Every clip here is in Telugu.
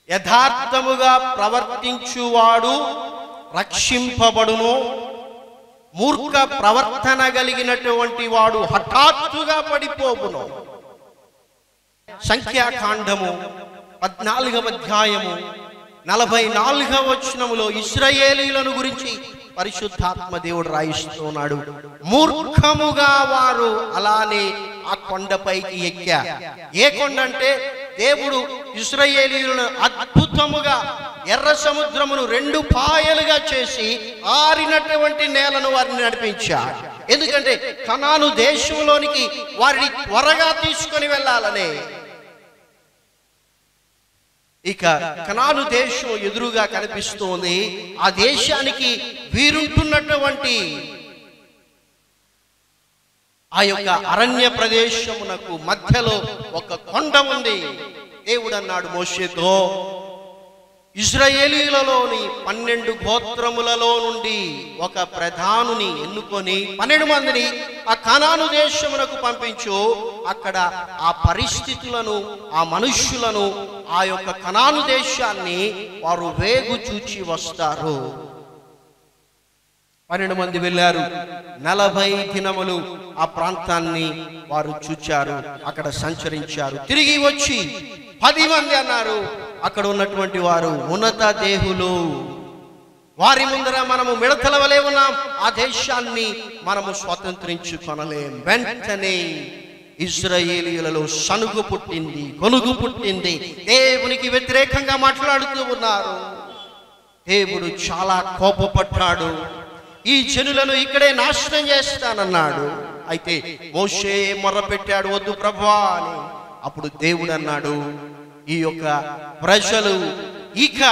యథార్థముగా ప్రవర్తించువాడు రక్షింపబడును మూర్ఖ ప్రవర్తన కలిగినటువంటి వాడు హఠాత్తుగా పడిపోవును సంఖ్యాకాండము పద్నాలుగవ అధ్యాయము నలభై నాలుగవ వచనములో ఇస్రాయేలీలను గురించి పరిశుద్ధాత్మ దేవుడు రాయిస్తున్నాడు మూర్ఖముగా వారు అలానే ఆ కొండపైకి ఎక్కా ఏ కొండ అంటే దేవుడు ఇస్రాయేలీలను అద్భుతముగా ఎర్ర సముద్రమును రెండు పాయలుగా చేసి ఆరినటువంటి నేలను వారిని నడిపించాడు ఎందుకంటే కనాను దేశంలోనికి వారిని త్వరగా తీసుకొని వెళ్ళాలనే ఇక కనాను దేశం ఎదురుగా కనిపిస్తోంది ఆ దేశానికి వీరుంటున్నటువంటి ఆ యొక్క అరణ్య ప్రదేశమునకు మధ్యలో ఒక కొండ ఉంది దేవుడు అన్నాడు మోషేతో ఇజ్రాయేలీలలోని పన్నెండు గోత్రములలో నుండి ఒక ప్రధానుని ఎన్నుకొని పన్నెండు మందిని ఆ కనాను దేశమునకు పంపించు అక్కడ ఆ పరిస్థితులను ఆ మనుష్యులను ఆ యొక్క కనాను దేశాన్ని వారు వేగు చూచి వస్తారు పన్నెండు మంది వెళ్ళారు నలభై దినములు ఆ ప్రాంతాన్ని వారు చూచారు అక్కడ సంచరించారు తిరిగి వచ్చి పది మంది అన్నారు అక్కడ ఉన్నటువంటి వారు ఉన్నత దేహులు వారి ముందర మనము మిడతల వలె ఉన్నాం ఆ దేశాన్ని మనము స్వతంత్రించుకొనలేం వెంటనే ఇజ్రాయేలీలలో సనుగు పుట్టింది గొనుగు పుట్టింది దేవునికి వ్యతిరేకంగా మాట్లాడుతూ ఉన్నారు దేవుడు చాలా కోపపడ్డాడు ఈ జనులను ఇక్కడే నాశనం చేస్తానన్నాడు అయితే మోషే మొర్రపెట్టాడు వద్దు ప్రభా అని అప్పుడు దేవుడు అన్నాడు ఈ యొక్క ప్రజలు ఇక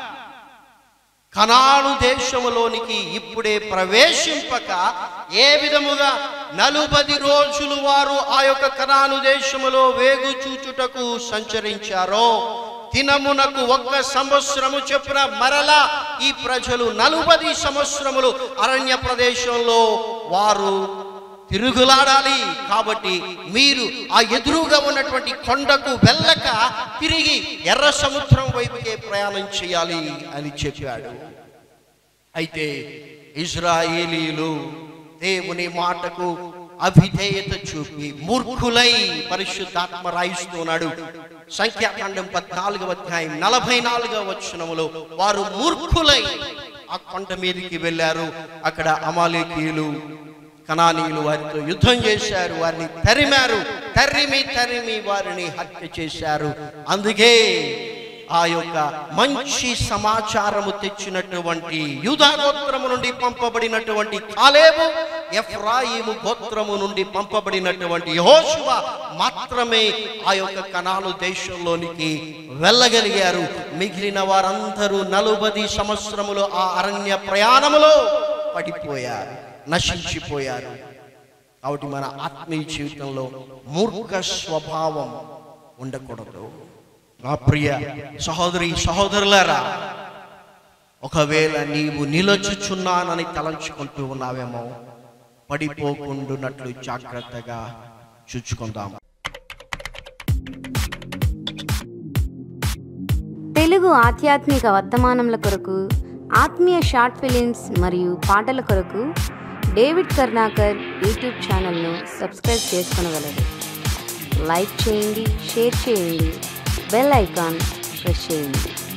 కనాను దేశములోనికి ఇప్పుడే ప్రవేశింపక ఏ విధముగా నలుబది రోజులు వారు ఆ యొక్క కనాను దేశములో వేగు చూచుటకు సంచరించారో దినమునకు ఒక్క సంవత్సరము చొప్పున మరలా ఈ ప్రజలు నలుబది సంవత్సరములు అరణ్య ప్రదేశంలో వారు తిరుగులాడాలి కాబట్టి మీరు ఆ ఎదురుగా ఉన్నటువంటి కొండకు వెళ్ళక తిరిగి ఎర్ర సముద్రం వైపుకే ప్రయాణం చేయాలి అని చెప్పాడు అయితే ఇజ్రాయేలీలు దేవుని మాటకు అవిధేయత చూపి మూర్ఖులై పరిశుద్ధాత్మ రాయిస్తున్నాడు సంఖ్యాకాండం పద్నాలుగవ అధ్యాయం నలభై నాలుగవ వచనములో వారు మూర్ఖులై ఆ కొండ మీదకి వెళ్ళారు అక్కడ అమాలేకీయులు కనానీయులు వారితో యుద్ధం చేశారు వారిని తరిమారు తరిమి తరిమి వారిని హత్య చేశారు అందుకే ఆ యొక్క మంచి సమాచారము తెచ్చినటువంటి యూదా గోత్రము నుండి పంపబడినటువంటి కాలేబు ఎఫ్రాయిము గోత్రము నుండి పంపబడినటువంటి యెహోషువ మాత్రమే ఆ యొక్క కనాను దేశంలోనికి వెళ్ళగలిగారు మిగిలిన వారందరూ నలుబది సంవత్సరములు ఆ అరణ్య ప్రయాణములో పడిపోయారు నశించిపోయారు కాబట్టి మన ఆత్మీయ జీవితంలో మూర్ఖ స్వభావం ఉండకూడదు నా ప్రియ సహోదరి సహోదరులారా ఒకవేళ నీవు నిలచుచున్నానని తలంచుకుంటూ ఉన్నావేమో పడిపోకుండునట్లు జాగ్రత్తగా చూచుకుందాం తెలుగు ఆధ్యాత్మిక వర్తమానముల కొరకు ఆత్మీయ షార్ట్ ఫిలిమ్స్ మరియు పాటల కొరకు డేవిడ్ కర్ణాకర్ యూట్యూబ్ ఛానల్ను సబ్స్క్రైబ్ చేసుకొనగలరు లైక్ చేయండి షేర్ చేయండి బెల్ ఐకాన్ ప్రెస్ చేయండి